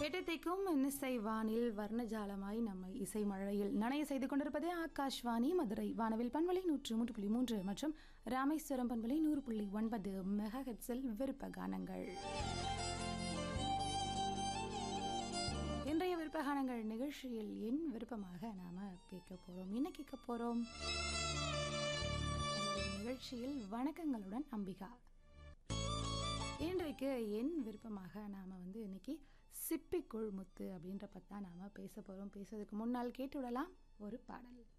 எட்டத்தைக்கும் இன்னிசை வானில் வர்ணஜாலமாய் நம்மை இசை மழையில் நனைய செய்து கொண்டிருப்பது ஆகாஷ்வாணி மதுரை வானவில் பண்பலை நூற்று மூன்று புள்ளி மூன்று மற்றும் ராமேஸ்வரம் பண்பலை நூறு புள்ளி ஒன்பது மெகா ஹெட்ஸில் விருப்ப கானங்கள் இன்றைய விருப்ப கானங்கள் நிகழ்ச்சியில் என் விருப்பமாக நாம கேட்க போறோம் என்ன கேட்க போறோம் நிகழ்ச்சியில் வணக்கங்களுடன் அம்பிகா இன்றைக்கு என் விருப்பமாக நாம் வந்து இன்னைக்கு சிப்பிக்குள் முத்து அப்படின்ற பற்றி தான் நாம் பேச போகிறோம் பேசுறதுக்கு முன்னால் கேட்டு விடலாம் ஒரு பாடல்